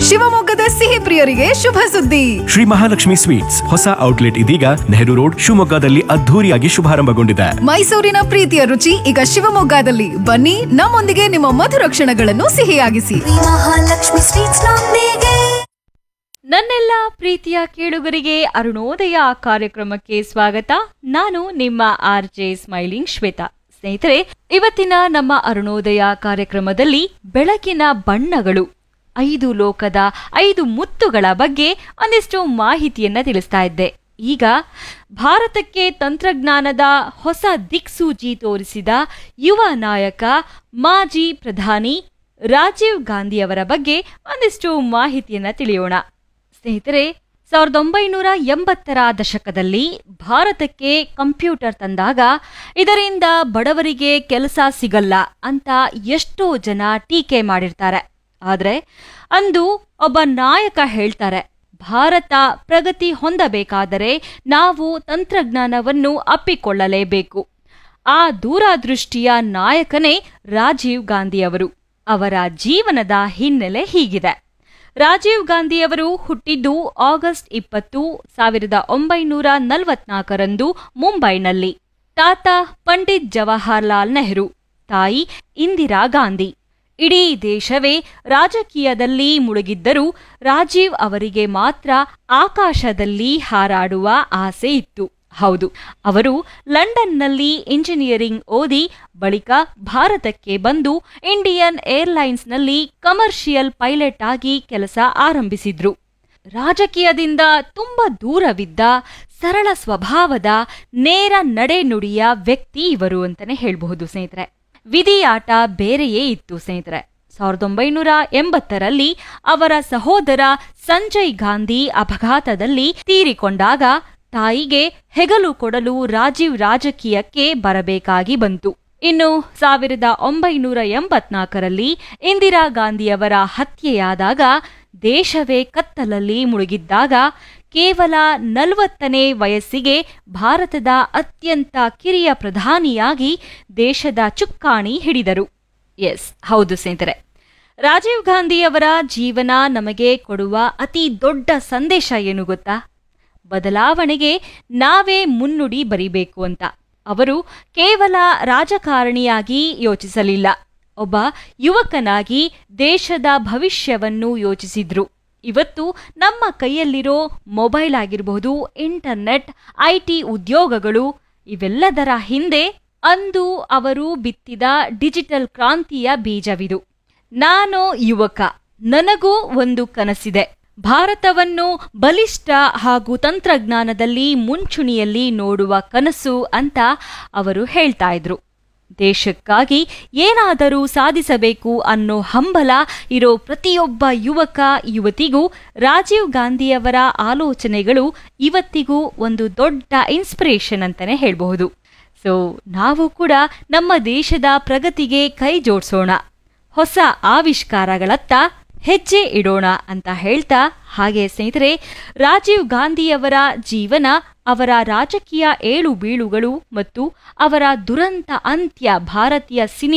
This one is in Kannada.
ಶಿವಮೊಗ್ಗದ ಸಿಹಿ ಪ್ರಿಯರಿಗೆ ಶುಭ ಸುದ್ದಿ ಶ್ರೀ ಮಹಾಲಕ್ಷ್ಮಿ ಸ್ವೀಟ್ಸ್ ಹೊಸ ಔಟ್ಲೆಟ್ ಇದೀಗ ನೆಹರು ರೋಡ್ ಶಿವಮೊಗ್ಗದಲ್ಲಿ ಅದ್ಧೂರಿಯಾಗಿ ಶುಭಾರಂಭಗೊಂಡಿದೆ ಮೈಸೂರಿನ ಪ್ರೀತಿಯ ರುಚಿ ಈಗ ಶಿವಮೊಗ್ಗದಲ್ಲಿ ಬನ್ನಿ ನಮ್ಮೊಂದಿಗೆ ನಿಮ್ಮ ಮಧುರ ಕ್ಷಣಗಳನ್ನು ಸಿಹಿಯಾಗಿಸಿ ಮಹಾಲಕ್ಷ್ಮಿ ಸ್ವೀಟ್ಸ್ ನೊಂದಿಗೆ ನನ್ನೆಲ್ಲ ಪ್ರೀತಿಯ ಕೇಳುಗರಿಗೆ ಅರುಣೋದಯ ಕಾರ್ಯಕ್ರಮಕ್ಕೆ ಸ್ವಾಗತ ನಾನು ನಿಮ್ಮ ಆರ್ ಜೆ ಸ್ಮೈಲಿಂಗ್ ಶ್ವೇತಾ ಸ್ನೇಹಿತರೆ ಇವತ್ತಿನ ನಮ್ಮ ಅರುಣೋದಯ ಕಾರ್ಯಕ್ರಮದಲ್ಲಿ ಬೆಳಕಿನ ಬಣ್ಣಗಳು ಐದು ಲೋಕದ ಐದು ಮುತ್ತುಗಳ ಬಗ್ಗೆ ಒಂದಿಷ್ಟು ಮಾಹಿತಿಯನ್ನ ತಿಳಿಸ್ತಾ ಇದ್ದೆ ಈಗ ಭಾರತಕ್ಕೆ ತಂತ್ರಜ್ಞಾನದ ಹೊಸ ದಿಕ್ಸೂಚಿ ತೋರಿಸಿದ ಯುವ ನಾಯಕ ಮಾಜಿ ಪ್ರಧಾನಿ ರಾಜೀವ್ ಗಾಂಧಿಯವರ ಬಗ್ಗೆ ಒಂದಿಷ್ಟು ಮಾಹಿತಿಯನ್ನ ತಿಳಿಯೋಣ ಸ್ನೇಹಿತರೆ ಸಾವಿರದ ಒಂಬೈನೂರ ಎಂಬತ್ತರ ದಶಕದಲ್ಲಿ ಭಾರತಕ್ಕೆ ಕಂಪ್ಯೂಟರ್ ತಂದಾಗ ಇದರಿಂದ ಬಡವರಿಗೆ ಕೆಲಸ ಸಿಗಲ್ಲ ಅಂತ ಎಷ್ಟೋ ಜನ ಟೀಕೆ ಮಾಡಿರ್ತಾರೆ ಆದರೆ ಅಂದು ಒಬ್ಬ ನಾಯಕ ಹೇಳ್ತಾರೆ ಭಾರತ ಪ್ರಗತಿ ಹೊಂದಬೇಕಾದರೆ ನಾವು ತಂತ್ರಜ್ಞಾನವನ್ನು ಅಪ್ಪಿಕೊಳ್ಳಲೇಬೇಕು ಆ ದೂರದೃಷ್ಟಿಯ ನಾಯಕನೇ ರಾಜೀವ್ ಗಾಂಧಿಯವರು ಅವರ ಜೀವನದ ಹಿನ್ನೆಲೆ ಹೀಗಿದೆ ರಾಜೀವ್ ಗಾಂಧಿಯವರು ಹುಟ್ಟಿದ್ದು ಆಗಸ್ಟ್ ಇಪ್ಪತ್ತು ಸಾವಿರದ ಒಂಬೈನೂರ ನಲವತ್ನಾಲ್ಕರಂದು ಮುಂಬೈನಲ್ಲಿ ತಾತ ಪಂಡಿತ್ ಜವಾಹರ್ಲಾಲ್ ನೆಹರು ತಾಯಿ ಇಂದಿರಾ ಗಾಂಧಿ ಇಡೀ ದೇಶವೇ ರಾಜಕೀಯದಲ್ಲಿ ಮುಳುಗಿದ್ದರೂ ರಾಜೀವ್ ಅವರಿಗೆ ಮಾತ್ರ ಆಕಾಶದಲ್ಲಿ ಹಾರಾಡುವ ಆಸೆ ಇತ್ತು ಹೌದು ಅವರು ಲಂಡನ್ನಲ್ಲಿ ಇಂಜಿನಿಯರಿಂಗ್ ಓದಿ ಬಳಿಕ ಭಾರತಕ್ಕೆ ಬಂದು ಇಂಡಿಯನ್ ಏರ್ಲೈನ್ಸ್ನಲ್ಲಿ ಕಮರ್ಷಿಯಲ್ ಪೈಲಟ್ ಆಗಿ ಕೆಲಸ ಆರಂಭಿಸಿದ್ರು ರಾಜಕೀಯದಿಂದ ತುಂಬ ದೂರವಿದ್ದ ಸರಳ ಸ್ವಭಾವದ ನೇರ ನಡೆನುಡಿಯ ವ್ಯಕ್ತಿ ಇವರು ಅಂತಾನೆ ಹೇಳಬಹುದು ಸ್ನೇಹಿತರೆ ವಿಧಿಯಾಟ ಬೇರೆಯೇ ಇತ್ತು ಸ್ನೇಹಿತರೆ ಸಾವಿರದ ಒಂಬೈನೂರ ಎಂಬತ್ತರಲ್ಲಿ ಅವರ ಸಹೋದರ ಸಂಜಯ್ ಗಾಂಧಿ ಅಪಘಾತದಲ್ಲಿ ತೀರಿಕೊಂಡಾಗ ತಾಯಿಗೆ ಹೆಗಲು ಕೊಡಲು ರಾಜೀವ್ ರಾಜಕೀಯಕ್ಕೆ ಬರಬೇಕಾಗಿ ಬಂತು ಇನ್ನು ಸಾವಿರದ ಒಂಬೈನೂರ ಎಂಬತ್ನಾಲ್ಕರಲ್ಲಿ ಇಂದಿರಾ ಗಾಂಧಿಯವರ ಹತ್ಯೆಯಾದಾಗ ದೇಶವೇ ಕತ್ತಲಲ್ಲಿ ಮುಳುಗಿದ್ದಾಗ ಕೇವಲ ನಲವತ್ತನೇ ವಯಸ್ಸಿಗೆ ಭಾರತದ ಅತ್ಯಂತ ಕಿರಿಯ ಪ್ರಧಾನಿಯಾಗಿ ದೇಶದ ಚುಕ್ಕಾಣಿ ಹಿಡಿದರು ಎಸ್ ಹೌದು ಸ್ನೇಹಿತರೆ ರಾಜೀವ್ ಗಾಂಧಿಯವರ ಜೀವನ ನಮಗೆ ಕೊಡುವ ಅತಿ ದೊಡ್ಡ ಸಂದೇಶ ಏನು ಗೊತ್ತಾ ಬದಲಾವಣೆಗೆ ನಾವೇ ಮುನ್ನುಡಿ ಬರಿಬೇಕು ಅಂತ ಅವರು ಕೇವಲ ರಾಜಕಾರಣಿಯಾಗಿ ಯೋಚಿಸಲಿಲ್ಲ ಒಬ್ಬ ಯುವಕನಾಗಿ ದೇಶದ ಭವಿಷ್ಯವನ್ನು ಯೋಚಿಸಿದ್ರು ಇವತ್ತು ನಮ್ಮ ಕೈಯಲ್ಲಿರೋ ಮೊಬೈಲ್ ಆಗಿರಬಹುದು ಇಂಟರ್ನೆಟ್ ಐ ಟಿ ಉದ್ಯೋಗಗಳು ಇವೆಲ್ಲದರ ಹಿಂದೆ ಅಂದು ಅವರು ಬಿತ್ತಿದ ಡಿಜಿಟಲ್ ಕ್ರಾಂತಿಯ ಬೀಜವಿದು ನಾನು ಯುವಕ ನನಗೂ ಒಂದು ಕನಸಿದೆ ಭಾರತವನ್ನು ಬಲಿಷ್ಠ ಹಾಗೂ ತಂತ್ರಜ್ಞಾನದಲ್ಲಿ ಮುಂಚೂಣಿಯಲ್ಲಿ ನೋಡುವ ಕನಸು ಅಂತ ಅವರು ಹೇಳ್ತಾ ಇದ್ರು ದೇಶಕ್ಕಾಗಿ ಏನಾದರೂ ಸಾಧಿಸಬೇಕು ಅನ್ನೋ ಹಂಬಲ ಇರೋ ಪ್ರತಿಯೊಬ್ಬ ಯುವಕ ಯುವತಿಗೂ ರಾಜೀವ್ ಗಾಂಧಿಯವರ ಆಲೋಚನೆಗಳು ಇವತ್ತಿಗೂ ಒಂದು ದೊಡ್ಡ ಇನ್ಸ್ಪಿರೇಷನ್ ಅಂತಾನೆ ಹೇಳಬಹುದು ಸೊ ನಾವು ಕೂಡ ನಮ್ಮ ದೇಶದ ಪ್ರಗತಿಗೆ ಕೈ ಜೋಡಿಸೋಣ ಹೊಸ ಆವಿಷ್ಕಾರಗಳತ್ತ ಹೆಜ್ಜೆ ಇಡೋಣ ಅಂತ ಹೇಳ್ತಾ ಹಾಗೆ ಸ್ನೇಹಿತರೆ ರಾಜೀವ್ ಗಾಂಧಿಯವರ ಜೀವನ ಅವರ ರಾಜಕೀಯ ಏಳು ಬೀಳುಗಳು ಮತ್ತು ಅವರ ದುರಂತ ಅಂತ್ಯ ಭಾರತೀಯ ಸಿನಿಮಾ